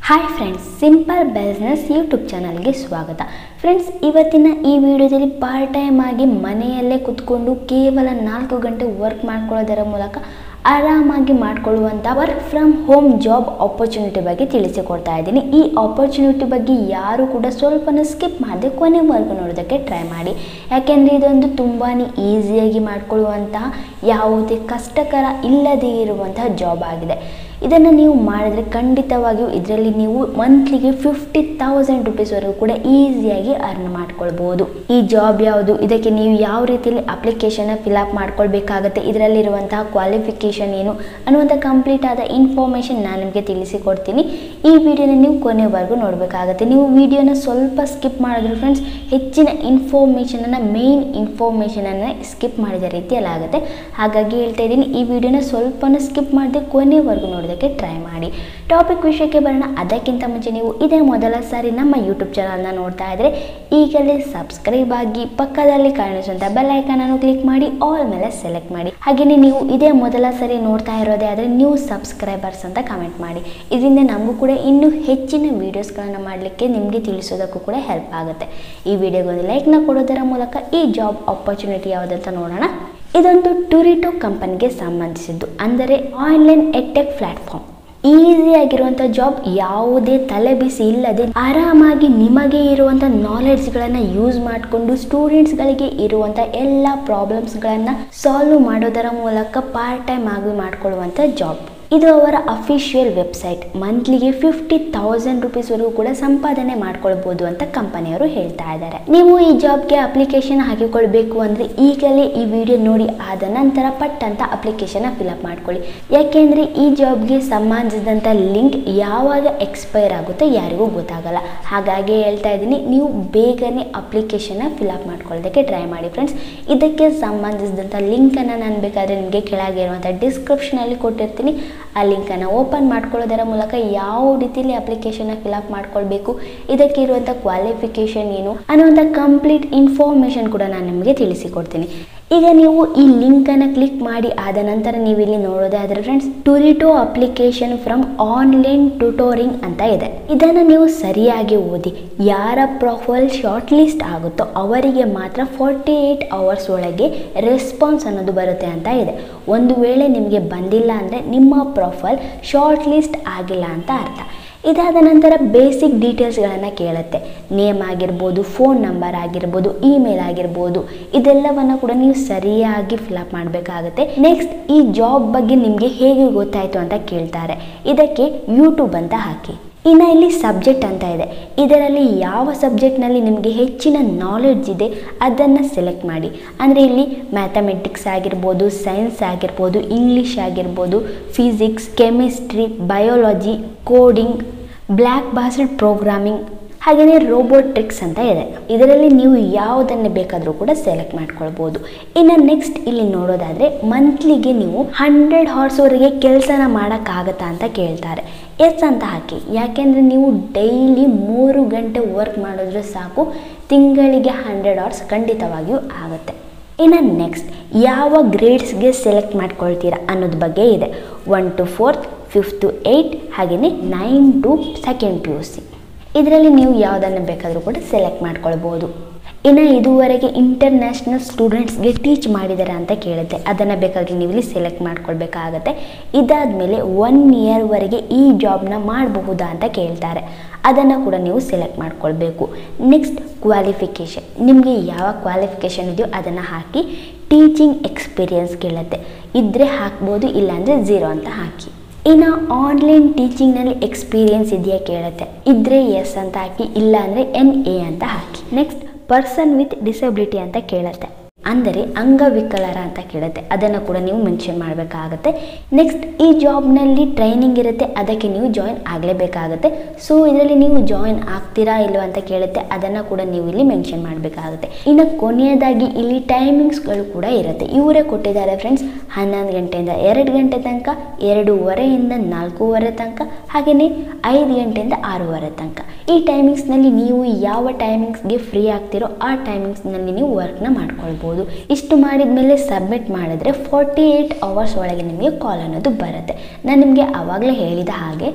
hi friends simple business YouTube ಚಾನಲ್ಗೆ ಸ್ವಾಗತ friends ಇವತ್ತಿನ ಈ ವಿಡಿಯೋದಲ್ಲಿ ಪಾರ್ಟ್ ಟೈಮ್ ಆಗಿ ಮನೆಯಲ್ಲೇ ಕುತ್ಕೊಂಡು ಕೇವಲ ನಾಲ್ಕು ಗಂಟೆ ವರ್ಕ್ ಮಾಡ್ಕೊಳ್ಳೋದರ ಮೂಲಕ ಆರಾಮಾಗಿ ಮಾಡ್ಕೊಳ್ಳುವಂಥ work from home job opportunity ಬಗ್ಗೆ ತಿಳಿಸಿಕೊಡ್ತಾ ಇದ್ದೀನಿ ಈ ಆಪರ್ಚುನಿಟಿ ಬಗ್ಗೆ ಯಾರು ಕೂಡ ಸ್ವಲ್ಪನೂ ಸ್ಕಿಪ್ ಮಾಡದೆ ಕೊನೆವರೆಗೂ ನೋಡೋದಕ್ಕೆ ಟ್ರೈ ಮಾಡಿ ಯಾಕೆಂದರೆ ಇದೊಂದು ತುಂಬಾ ಈಸಿಯಾಗಿ ಮಾಡ್ಕೊಳ್ಳುವಂತಹ ಯಾವುದೇ ಕಷ್ಟಕರ ಇಲ್ಲದೇ ಇರುವಂತಹ ಜಾಬ್ ಆಗಿದೆ ಇದನ್ನು ನೀವು ಮಾಡಿದ್ರೆ ಖಂಡಿತವಾಗಿಯೂ ಇದರಲ್ಲಿ ನೀವು ಮಂತ್ಲಿಗೆ ಫಿಫ್ಟಿ ತೌಸಂಡ್ ರುಪೀಸ್ವರೆಗೂ ಕೂಡ ಈಸಿಯಾಗಿ ಅರ್ನ್ ಮಾಡ್ಕೊಳ್ಬೋದು ಈ ಜಾಬ್ ಯಾವುದು ಇದಕ್ಕೆ ನೀವು ಯಾವ ರೀತಿಯಲ್ಲಿ ಅಪ್ಲಿಕೇಶನ್ನ ಫಿಲಪ್ ಮಾಡ್ಕೊಳ್ಬೇಕಾಗತ್ತೆ ಇದರಲ್ಲಿರುವಂತಹ ಕ್ವಾಲಿಫಿಕೇಷನ್ ಏನು ಅನ್ನುವಂಥ ಕಂಪ್ಲೀಟ್ ಆದ ಇನ್ಫಾರ್ಮೇಷನ್ ನಾನು ನಿಮಗೆ ತಿಳಿಸಿಕೊಡ್ತೀನಿ ಈ ವಿಡಿಯೋನ ನೀವು ಕೊನೆವರೆಗೂ ನೋಡಬೇಕಾಗತ್ತೆ ನೀವು ವಿಡಿಯೋನ ಸ್ವಲ್ಪ ಸ್ಕಿಪ್ ಮಾಡಿದ್ರೆ ಫ್ರೆಂಡ್ಸ್ ಹೆಚ್ಚಿನ ಇನ್ಫಾರ್ಮೇಷನನ್ನು ಮೇಯ್ನ್ ಇನ್ಫಾರ್ಮೇಷನನ್ನು ಸ್ಕಿಪ್ ಮಾಡಿದ ರೀತಿಯಲ್ಲಿ ಆಗುತ್ತೆ ಹಾಗಾಗಿ ಹೇಳ್ತಾ ಇದ್ದೀನಿ ಈ ವಿಡಿಯೋನ ಸ್ವಲ್ಪನೂ ಸ್ಕಿಪ್ ಮಾಡದೆ ಕೊನೆವರೆಗೂ ನೋಡೋದಕ್ಕೆ ಟ್ರೈ ಮಾಡಿ ಟಾಪಿಕ್ ವಿಷಯಕ್ಕೆ ಬರೋಣ ಅದಕ್ಕಿಂತ ಮುಂಚೆ ನೀವು ಇದೇ ಮೊದಲ ಸಾರಿ ನಮ್ಮ ಯೂಟ್ಯೂಬ್ ಚಾನಲ್ನ ನೋಡ್ತಾ ಇದ್ದರೆ ಈಗಲೇ ಸಬ್ಸ್ಕ್ರೈಬ್ ಆಗಿ ಪಕ್ಕದಲ್ಲಿ ಕಾಣಿಸುವಂಥ ಬೆಲ್ ಐಕಾನನ್ನು ಕ್ಲಿಕ್ ಮಾಡಿ ಆಲ್ ಮೇಲೆ ಸೆಲೆಕ್ಟ್ ಮಾಡಿ ಹಾಗೆಯೇ ನೀವು ಇದೇ ಮೊದಲ ಸರಿ ನೋಡ್ತಾ ಇರೋದೇ ಆದರೆ ನ್ಯೂ ಸಬ್ಸ್ಕ್ರೈಬರ್ಸ್ ಅಂತ ಕಮೆಂಟ್ ಮಾಡಿ ಇದರಿಂದ ನಮಗೂ ಕೂಡ ಇನ್ನೂ ಹೆಚ್ಚಿನ ವೀಡಿಯೋಸ್ಗಳನ್ನು ಮಾಡಲಿಕ್ಕೆ ನಿಮಗೆ ತಿಳಿಸೋದಕ್ಕೂ ಕೂಡ ಹೆಲ್ಪ್ ಆಗುತ್ತೆ ಈ ವಿಡಿಯೋಗೊಂದು ಲೈಕ್ನ ಕೊಡೋದರ ಮೂಲಕ ಈ ಜಾಬ್ ಆಪರ್ಚುನಿಟಿ ಯಾವುದಂತ ನೋಡೋಣ ಇದೊಂದು ಟುರಿಟೋ ಕಂಪನಿಗೆ ಸಂಬಂಧಿಸಿದ್ದು ಅಂದರೆ ಆನ್ಲೈನ್ ಎಟೆಕ್ ಪ್ಲಾಟ್ಫಾರ್ಮ್ ಈಸಿ ಆಗಿರುವಂಥ ಜಾಬ್ ಯಾವುದೇ ತಲೆಬಿಸಿ ಇಲ್ಲದೆ ಆರಾಮಾಗಿ ನಿಮಗೆ ಇರುವಂಥ ನಾಲೆಡ್ಜ್ಗಳನ್ನು ಯೂಸ್ ಮಾಡಿಕೊಂಡು ಸ್ಟೂಡೆಂಟ್ಸ್ಗಳಿಗೆ ಇರುವಂಥ ಎಲ್ಲ ಪ್ರಾಬ್ಲಮ್ಸ್ಗಳನ್ನು ಸಾಲ್ವ್ ಮಾಡೋದರ ಮೂಲಕ ಪಾರ್ಟ್ ಟೈಮ್ ಆಗಿ ಮಾಡಿಕೊಳ್ಳುವಂಥ ಜಾಬ್ ಇದು ಅವರ ಅಫಿಷಿಯಲ್ ವೆಬ್ಸೈಟ್ ಮಂತ್ಲಿಗೆ ಫಿಫ್ಟಿ ತೌಸಂಡ್ ರುಪೀಸ್ವರೆಗೂ ಕೂಡ ಸಂಪಾದನೆ ಮಾಡ್ಕೊಳ್ಬೋದು ಅಂತ ಕಂಪನಿಯವರು ಹೇಳ್ತಾ ಇದ್ದಾರೆ ನೀವು ಈ ಜಾಬ್ಗೆ ಅಪ್ಲಿಕೇಶನ್ ಹಾಕಿಕೊಳ್ಬೇಕು ಅಂದರೆ ಈಗಲೇ ಈ ವಿಡಿಯೋ ನೋಡಿ ಆದ ನಂತರ ಪಟ್ ಅಂತ ಅಪ್ಲಿಕೇಶನ್ ಫಿಲಪ್ ಮಾಡ್ಕೊಳ್ಳಿ ಯಾಕೆಂದರೆ ಈ ಜಾಬ್ಗೆ ಸಂಬಂಧಿಸಿದಂಥ ಲಿಂಕ್ ಯಾವಾಗ ಎಕ್ಸ್ಪೈರ್ ಆಗುತ್ತೋ ಯಾರಿಗೂ ಗೊತ್ತಾಗಲ್ಲ ಹಾಗಾಗಿ ಹೇಳ್ತಾ ಇದ್ದೀನಿ ನೀವು ಬೇಗನೆ ಅಪ್ಲಿಕೇಶನ್ನ ಫಿಲಪ್ ಮಾಡ್ಕೊಳ್ಳೋದಕ್ಕೆ ಟ್ರೈ ಮಾಡಿ ಫ್ರೆಂಡ್ಸ್ ಇದಕ್ಕೆ ಸಂಬಂಧಿಸಿದಂಥ ಲಿಂಕನ್ನು ನಾನು ಬೇಕಾದರೆ ನಿಮಗೆ ಕೆಳಗಿರುವಂಥ ಡಿಸ್ಕ್ರಿಪ್ಷನಲ್ಲಿ ಕೊಟ್ಟಿರ್ತೀನಿ ಆ ಲಿಂಕನ್ನು ಓಪನ್ ಮಾಡ್ಕೊಳ್ಳೋದರ ಮೂಲಕ ಯಾವ ರೀತಿಯಲ್ಲಿ ಅಪ್ಲಿಕೇಶನ್ನ ಫಿಲಪ್ ಮಾಡ್ಕೊಳ್ಬೇಕು ಇದಕ್ಕೆ ಇರುವಂಥ ಕ್ವಾಲಿಫಿಕೇಷನ್ ಏನು ಅನ್ನುವಂಥ ಕಂಪ್ಲೀಟ್ ಇನ್ಫಾರ್ಮೇಷನ್ ಕೂಡ ನಾನು ನಿಮಗೆ ತಿಳಿಸಿಕೊಡ್ತೀನಿ ಈಗ ನೀವು ಈ ಲಿಂಕನ್ನು ಕ್ಲಿಕ್ ಮಾಡಿ ಆದ ನಂತರ ನೀವು ಇಲ್ಲಿ ನೋಡೋದಾದ್ರೆ friends Turito application from online tutoring ಅಂತ ಇದೆ ಇದನ್ನು ನೀವು ಸರಿಯಾಗಿ ಓದಿ ಯಾರ ಪ್ರೊಫೈಲ್ ಶಾರ್ಟ್ ಲಿಸ್ಟ್ ಆಗುತ್ತೋ ಅವರಿಗೆ ಮಾತ್ರ ಫಾರ್ಟಿ ಏಯ್ಟ್ ಅವರ್ಸ್ ಒಳಗೆ ರೆಸ್ಪಾನ್ಸ್ ಅನ್ನೋದು ಬರುತ್ತೆ ಅಂತ ಇದೆ ಒಂದು ವೇಳೆ ನಿಮಗೆ ಬಂದಿಲ್ಲ ಅಂದರೆ ನಿಮ್ಮ ಪ್ರೊಫೈಲ್ ಶಾರ್ಟ್ ಲಿಸ್ಟ್ ಆಗಿಲ್ಲ ಅಂತ ಅರ್ಥ ಇದಾದ ನಂತರ ಬೇಸಿಕ್ ಡೀಟೇಲ್ಸ್ಗಳನ್ನು ಕೇಳುತ್ತೆ ನೇಮ್ ಆಗಿರ್ಬೋದು ಫೋನ್ ನಂಬರ್ ಆಗಿರ್ಬೋದು ಇಮೇಲ್ ಆಗಿರ್ಬೋದು ಇದೆಲ್ಲವನ್ನು ಕೂಡ ನೀವು ಸರಿಯಾಗಿ ಫಿಲಪ್ ಮಾಡಬೇಕಾಗುತ್ತೆ ನೆಕ್ಸ್ಟ್ ಈ ಜಾಬ್ ಬಗ್ಗೆ ನಿಮಗೆ ಹೇಗೆ ಗೊತ್ತಾಯಿತು ಅಂತ ಕೇಳ್ತಾರೆ ಇದಕ್ಕೆ ಯೂಟ್ಯೂಬ್ ಅಂತ ಹಾಕಿ ಇನ್ನು ಇಲ್ಲಿ ಸಬ್ಜೆಕ್ಟ್ ಅಂತ ಇದೆ ಇದರಲ್ಲಿ ಯಾವ ಸಬ್ಜೆಕ್ಟ್ನಲ್ಲಿ ನಿಮಗೆ ಹೆಚ್ಚಿನ ನಾಲೆಡ್ಜ್ ಇದೆ ಅದನ್ನು ಸೆಲೆಕ್ಟ್ ಮಾಡಿ ಅಂದರೆ ಇಲ್ಲಿ ಮ್ಯಾಥಮೆಟಿಕ್ಸ್ ಆಗಿರ್ಬೋದು ಸೈನ್ಸ್ ಆಗಿರ್ಬೋದು ಇಂಗ್ಲೀಷ್ ಆಗಿರ್ಬೋದು physics chemistry biology coding block based programming ಹಾಗೆಯೇ ರೋಬೋಟ್ರಿಕ್ಸ್ ಅಂತ ಇದೆ ಇದರಲ್ಲಿ ನೀವು ಯಾವುದನ್ನು ಬೇಕಾದರೂ ಕೂಡ ಸೆಲೆಕ್ಟ್ ಮಾಡ್ಕೊಳ್ಬೋದು ಇನ್ನು ನೆಕ್ಸ್ಟ್ ಇಲ್ಲಿ ನೋಡೋದಾದರೆ ಮಂತ್ಲಿಗೆ ನೀವು ಹಂಡ್ರೆಡ್ ಹಾರ್ಸ್ವರೆಗೆ ಕೆಲಸನ ಮಾಡೋಕ್ಕಾಗತ್ತಾ ಅಂತ ಕೇಳ್ತಾರೆ ಎಸ್ ಅಂತ ಹಾಕಿ ಯಾಕೆಂದರೆ ನೀವು ಡೈಲಿ ಮೂರು ಗಂಟೆ ವರ್ಕ್ ಮಾಡಿದ್ರೆ ಸಾಕು ತಿಂಗಳಿಗೆ ಹಂಡ್ರೆಡ್ ಅವರ್ಸ್ ಖಂಡಿತವಾಗಿಯೂ ಆಗುತ್ತೆ ಇನ್ನು ನೆಕ್ಸ್ಟ್ ಯಾವ ಗ್ರೇಡ್ಸ್ಗೆ ಸೆಲೆಕ್ಟ್ ಮಾಡ್ಕೊಳ್ತೀರಾ ಅನ್ನೋದ್ರ ಬಗ್ಗೆ ಇದೆ one to fourth fifth to eight ಹಾಗೆಯೇ nine to second P U C ಇದರಲ್ಲಿ ನೀವು ಯಾವುದನ್ನು ಬೇಕಾದರೂ ಕೂಡ ಸೆಲೆಕ್ಟ್ ಮಾಡ್ಕೊಳ್ಬೋದು ಇನ್ನು ಇದುವರೆಗೆ ಇಂಟರ್ನ್ಯಾಷನಲ್ ಸ್ಟೂಡೆಂಟ್ಸ್ಗೆ ಟೀಚ್ ಮಾಡಿದ್ದಾರೆ ಅಂತ ಕೇಳುತ್ತೆ ಅದನ್ನು ಬೇಕಾಗಿ ನೀವು ಇಲ್ಲಿ ಸೆಲೆಕ್ಟ್ ಮಾಡ್ಕೊಳ್ಬೇಕಾಗತ್ತೆ ಇದಾದಮೇಲೆ ಒನ್ ಇಯರ್ವರೆಗೆ ಈ ಜಾಬ್ನ ಮಾಡಬಹುದಾ ಅಂತ ಕೇಳ್ತಾರೆ ಅದನ್ನು ಕೂಡ ನೀವು ಸೆಲೆಕ್ಟ್ ಮಾಡ್ಕೊಳ್ಬೇಕು ನೆಕ್ಸ್ಟ್ ಕ್ವಾಲಿಫಿಕೇಷನ್ ನಿಮಗೆ ಯಾವ ಕ್ವಾಲಿಫಿಕೇಷನ್ ಇದೆಯೋ ಅದನ್ನು ಹಾಕಿ ಟೀಚಿಂಗ್ ಎಕ್ಸ್ಪೀರಿಯನ್ಸ್ ಕೇಳುತ್ತೆ ಇದ್ದರೆ ಹಾಕ್ಬೋದು ಇಲ್ಲಾಂದರೆ ಝೀರೋ ಅಂತ ಹಾಕಿ ಇನ್ನು ಆನ್ಲೈನ್ ಟೀಚಿಂಗ್ನಲ್ಲಿ ಎಕ್ಸ್ಪೀರಿಯನ್ಸ್ ಇದೆಯಾ ಕೇಳುತ್ತೆ ಇದ್ದರೆ ಎಸ್ ಅಂತ ಹಾಕಿ ಇಲ್ಲ ಅಂದರೆ ಎನ್ ಎ ಅಂತ ಹಾಕಿ ನೆಕ್ಸ್ಟ್ ಪರ್ಸನ್ ವಿತ್ ಡಿಸಬಿಲಿಟಿ ಅಂತ ಕೇಳುತ್ತೆ ಅಂದರೆ ಅಂಗವಿಕಲರ ಅಂತ ಕೇಳುತ್ತೆ ಅದನ್ನು ಕೂಡ ನೀವು ಮೆನ್ಷನ್ ಮಾಡಬೇಕಾಗತ್ತೆ ನೆಕ್ಸ್ಟ್ ಈ ಜಾಬ್ನಲ್ಲಿ ಟ್ರೈನಿಂಗ್ ಇರುತ್ತೆ ಅದಕ್ಕೆ ನೀವು ಜಾಯಿನ್ ಆಗಲೇಬೇಕಾಗುತ್ತೆ ಸೊ ಇದರಲ್ಲಿ ನೀವು ಜಾಯಿನ್ ಆಗ್ತೀರಾ ಇಲ್ವಾ ಅಂತ ಕೇಳುತ್ತೆ ಅದನ್ನು ಕೂಡ ನೀವು ಇಲ್ಲಿ ಮೆನ್ಷನ್ ಮಾಡಬೇಕಾಗುತ್ತೆ ಇನ್ನು ಕೊನೆಯದಾಗಿ ಇಲ್ಲಿ ಟೈಮಿಂಗ್ಸ್ಗಳು ಕೂಡ ಇರುತ್ತೆ ಇವರೇ ಕೊಟ್ಟಿದ್ದಾರೆ ಫ್ರೆಂಡ್ಸ್ ಹನ್ನೊಂದು ಗಂಟೆಯಿಂದ ಎರಡು ಗಂಟೆ ತನಕ ಎರಡೂವರೆಯಿಂದ ನಾಲ್ಕೂವರೆ ತನಕ ಹಾಗೆಯೇ ಐದು ಗಂಟೆಯಿಂದ ಆರೂವರೆ ತನಕ ಈ ಟೈಮಿಂಗ್ಸ್ನಲ್ಲಿ ನೀವು ಯಾವ ಟೈಮಿಂಗ್ಸ್ಗೆ ಫ್ರೀ ಆಗ್ತಿರೋ ಆ ಟೈಮಿಂಗ್ಸ್ನಲ್ಲಿ ನೀವು ವರ್ಕ್ನ ಮಾಡ್ಕೊಳ್ಬೋದು ಇಷ್ಟು ಮಾಡಿದ ಮೇಲೆ ಸಬ್ಮಿಟ್ ಮಾಡಿದ್ರೆ ಫಾರ್ಟಿ ಏಯ್ಟ್ ಅವರ್ಸ್ ಒಳಗೆ ನಿಮಗೆ ಕಾಲ್ ಅನ್ನೋದು ಬರುತ್ತೆ ನಾನು ನಿಮಗೆ ಆವಾಗಲೇ ಹೇಳಿದ ಹಾಗೆ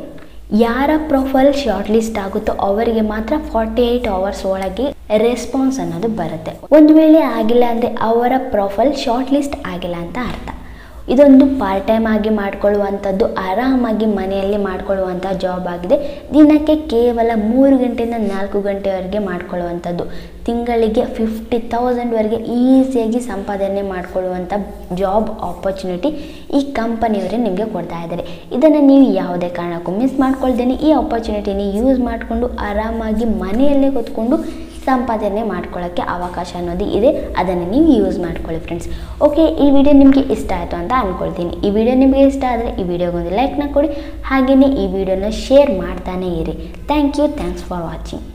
ಯಾರ ಪ್ರೊಫೈಲ್ ಶಾರ್ಟ್ ಲಿಸ್ಟ್ ಆಗುತ್ತೋ ಅವರಿಗೆ ಮಾತ್ರ ಫಾರ್ಟಿ ಏಯ್ಟ್ ಅವರ್ಸ್ ಒಳಗೆ ರೆಸ್ಪಾನ್ಸ್ ಅನ್ನೋದು ಬರುತ್ತೆ ಒಂದು ವೇಳೆ ಆಗಿಲ್ಲ ಅಂದರೆ ಅವರ ಪ್ರೊಫೈಲ್ ಶಾರ್ಟ್ ಲಿಸ್ಟ್ ಆಗಿಲ್ಲ ಅಂತ ಅರ್ಥ ಇದೊಂದು ಪಾರ್ಟ್ ಟೈಮ್ ಆಗಿ ಮಾಡ್ಕೊಳ್ಳುವಂಥದ್ದು ಆರಾಮಾಗಿ ಮನೆಯಲ್ಲಿ ಮಾಡ್ಕೊಳ್ಳುವಂಥ ಜಾಬ್ ಆಗಿದೆ ದಿನಕ್ಕೆ ಕೇವಲ ಮೂರು ಗಂಟೆಯಿಂದ ನಾಲ್ಕು ಗಂಟೆವರೆಗೆ ಮಾಡ್ಕೊಳ್ಳುವಂಥದ್ದು ತಿಂಗಳಿಗೆ ಫಿಫ್ಟಿ ತೌಸಂಡ್ವರೆಗೆ ಈಸಿಯಾಗಿ ಸಂಪಾದನೆ ಮಾಡ್ಕೊಳ್ಳುವಂಥ ಜಾಬ್ ಆಪರ್ಚುನಿಟಿ ಈ ಕಂಪನಿಯವರೇ ನಿಮಗೆ ಕೊಡ್ತಾ ಇದ್ದಾರೆ ಇದನ್ನು ನೀವು ಯಾವುದೇ ಕಾರಣಕ್ಕೂ ಮಿಸ್ ಮಾಡ್ಕೊಳ್ದೇನೆ ಈ ಆಪರ್ಚುನಿಟಿನ ಯೂಸ್ ಮಾಡಿಕೊಂಡು ಆರಾಮಾಗಿ ಮನೆಯಲ್ಲೇ ಕೂತ್ಕೊಂಡು ಸಂಪಾದನೆ ಮಾಡ್ಕೊಳ್ಳೋಕ್ಕೆ ಅವಕಾಶ ಅನ್ನೋದು ಇದೆ ಅದನ್ನು ನೀವು ಯೂಸ್ ಮಾಡ್ಕೊಳ್ಳಿ ಫ್ರೆಂಡ್ಸ್ ಓಕೆ ಈ ವಿಡಿಯೋ ನಿಮಗೆ ಇಷ್ಟ ಆಯಿತು ಅಂತ ಅಂದ್ಕೊಳ್ತೀನಿ ಈ ವಿಡಿಯೋ ನಿಮಗೆ ಇಷ್ಟ ಆದರೆ ಈ ವಿಡಿಯೋಗೊಂದು ಲೈಕ್ನ ಕೊಡಿ ಹಾಗೆಯೇ ಈ ವಿಡಿಯೋನ ಶೇರ್ ಮಾಡ್ತಾನೇ ಇರಿ thank you thanks for watching